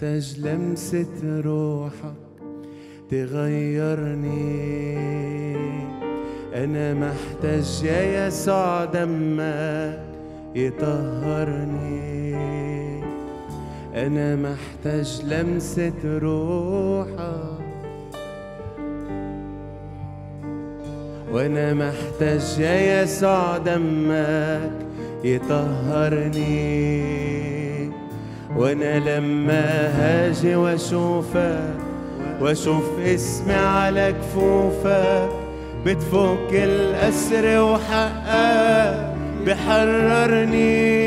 محتاج لمسة روحك تغيرني أنا محتاج يا يسوع دمك يطهرني أنا محتاج لمسة روحك وأنا محتاج يا يسوع دمك يطهرني وأنا لما هاجي وأشوفك وأشوف اسمي على كفوفك بتفك الأسر وحقك بحررني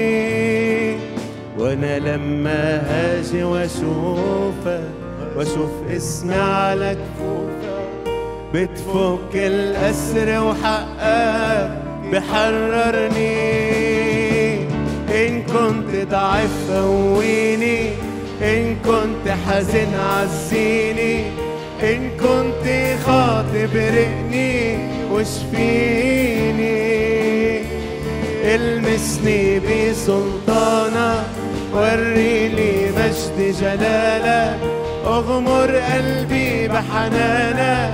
وانا لما هاجي واشوفك واشوف اسمي على كفوفك بتفك الاسر وحقك بحررني ان كنت ضعيف قويني ان كنت حزين عزيني ان كنت خاطب رقني واشفيني المسني بسلطانك وريلي مجد جلالك اغمر قلبي بحنانك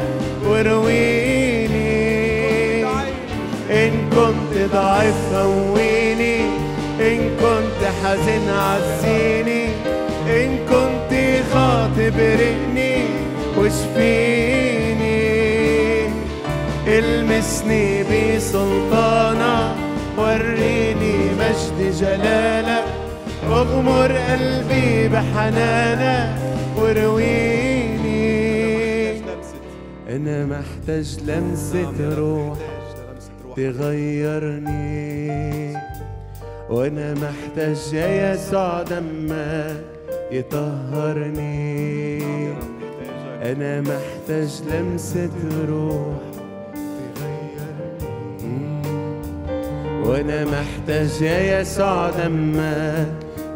ورويني ان كنت ضعيف قويني ان كنت حزين عزيني ان كنت خاطب رقني واشفيني المسني بسلطانك وريني مجد جلالك اغمر قلبي بحنانك ورويني انا محتاج لمسة روح تغيرني وانا محتاج يا يسوع دمك يطهرني انا محتاج لمسة روح وانا محتاج يا يسوع دمك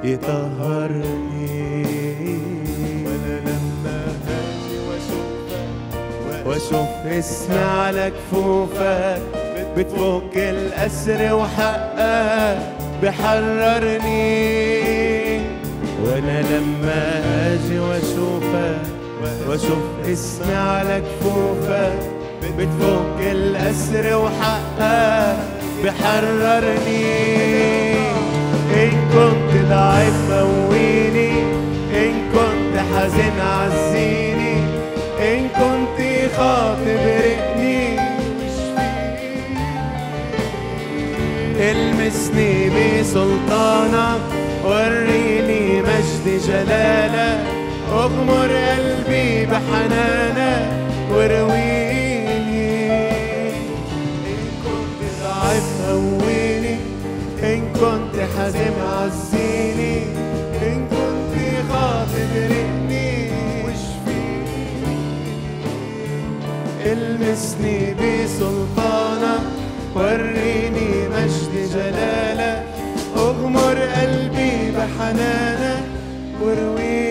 يطهرني وانا لما هاجي واشوفك واشوف اسمي على كفوفك بتفك الاسر وحقك بحررني وانا لما اجي واشوفك واشوف اسمي على كفوفك بتفك الاسر وحقك بحررني إن كنت ضعيف قويني إن كنت حزين عزيني إن كنت خاطب رقني المسني بسلطانك وريني مجد جلالك اغمر قلبي بحنانك ورويني إن كنت ضعيف قويني إن كنت حزين عزيني إن كنت خاطب رقني واشفيني المسني بسلطانك وريني مجد جلالك اغمر قلبي بحنانك ورويني